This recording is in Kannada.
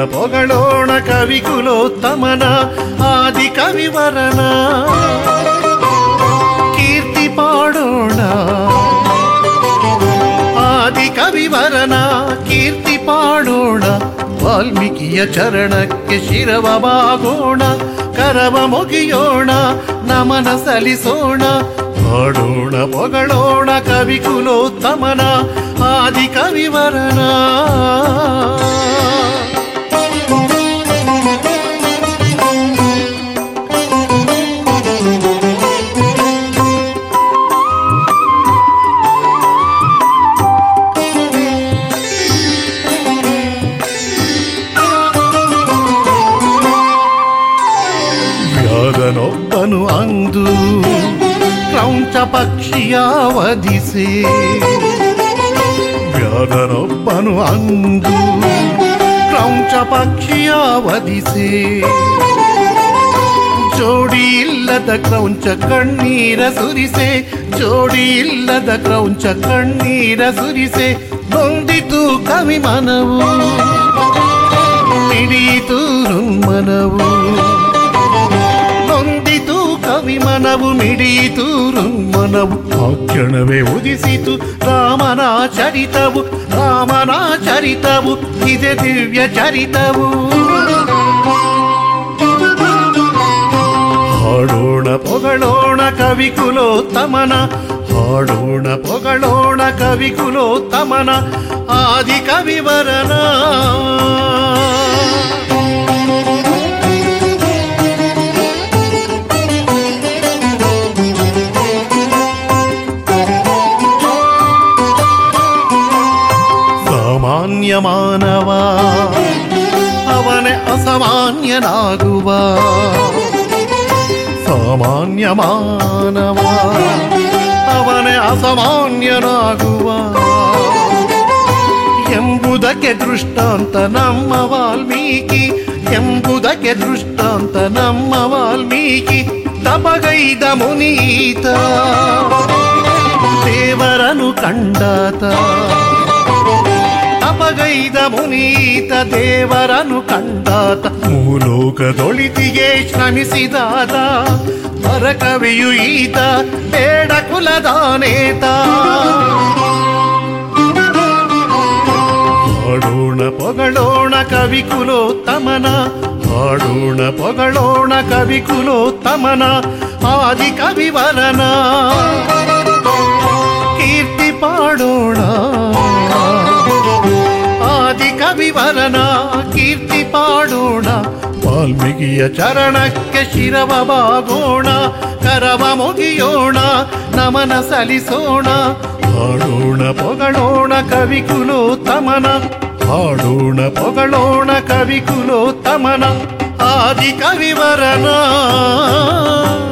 ಪೊಗಳೋಣ ಕವಿ ಕುಲೋತ್ತಮನ ಆದಿ ಕವಿವರನ ಕೀರ್ತಿ ಪಾಡೋಣ ಆದಿ ಕವಿವರನ ಕೀರ್ತಿ ಪಾಡೋಣ ವಾಲ್ಮೀಕಿಯ ಚರಣಕ್ಕೆ ಶಿರವ ಬಾಗೋಣ ಕರವ ಮುಗಿಯೋಣ ನಮನ ಸಲ್ಲಿಸೋಣ ಹಾಡೋಣ ಪೊಗಳೋಣ ಕವಿ ಕುಲೋತ್ತಮನ ಆದಿ ಕವಿವರನ ವ್ಯಾಧನೊಬ್ಬನು ಅಂದು ಕ್ರೌಂಚ ಪಕ್ಷಿಯ ವಧಿಸಿ ವ್ಯಾಧನೊಬ್ಬನು ಅಂದು ಕ್ರೌಂಚ ಪಕ್ಷಿಯ ವಧಿಸಿ ಜೋಡಿ ಇಲ್ಲದ ಕ್ರೌಂಚ ಕಣ್ಣೀರ ಸುರಿಸೆ ಜೋಡಿ ಇಲ್ಲದ ಕ್ರೌಂಚ ಕಣ್ಣೀರ ಸುರಿಸೆ ನೊಂದಿತು ಕವಿ ಮನವು ಮಿಡಿಯಿತು ಮನವು ನೊಂದಿತು ಕವಿ ಮನವು ಮಿಡಿಯಿತು ಮನವು ಆ ಕ್ಷಣವೇ ಉದಿಸಿತು ರಾಮನ ಚರಿತವು ರಾಮನ ಚರಿತವು ಇದೆ ದಿವ್ಯ ಚರಿತವು ಹಾಡೋಣ ಪೊಗಳೋಣ ಕವಿ ಕುಲೋತ್ತಮನ ಹಾಡೋಣ ಪೊಗಳೋಣ ಕವಿ ಕುಲೋತ್ತಮನ ಆದಿ ಕವಿವರನ ಸಾಮಾನ್ಯ ಮಾನವ ಅವನೇ ಅಸಾಮಾನ್ಯನಾಗುವ ಸಾಮಾನ್ಯ ಮಾನವ ಅವನೇ ಅಸಾಮಾನ್ಯನಾಗುವ ಎಂಬುದಕ್ಕೆ ದೃಷ್ಟಾಂತ ನಮ್ಮ ವಾಲ್ಮೀಕಿ ಎಂಬುದಕ್ಕೆ ದೃಷ್ಟಾಂತ ನಮ್ಮ ವಾಲ್ಮೀಕಿ ತಪಗೈದ ಮುನೀತ ದೇವರನು ಕಂಡಾತ ತಪಗೈದ ಮುನೀತ ದೇವರನು ಕಂಡಾತ ಮೂಲೋಕದೊಳಿತಿಗೆ ಶ್ರಮಿಸಿದಾತ ಪರಕವಿಯು ಈತ ಬೇಡ ಕುಲದಾನೇತ ಹಾಡೋಣ ಪೊಗಳೋಣ ಕವಿ ಕುಲೋತ್ತಮನ ಹಾಡೋಣ ಪೊಗಳೋಣ ಕವಿ ಕುಲೋತ್ತಮನ ಆದಿ ಕವಿವರನ ಕೀರ್ತಿ ಪಾಡೋಣ ಆದಿ ಕವಿವರನ ಕೀರ್ತಿ ಪಾಡೋಣ ವಾಲ್ಮೀಕಿಯ ಚರಣಕ್ಕೆ ಶಿರವ ಬಾಗೋಣ ಕರವ ಮುಗಿಯೋಣ ನಮನ ಸಲ್ಲಿಸೋಣ ಹಾಡೋಣ ಪೊಗಳೋಣ ಕವಿ ಕುಲೋತ್ತಮನ ಹಾಡೋಣ ಪೊಗಳೋಣ ಕವಿ ಕುಲೋತ್ತಮನ ಆದಿ ಕವಿವರನ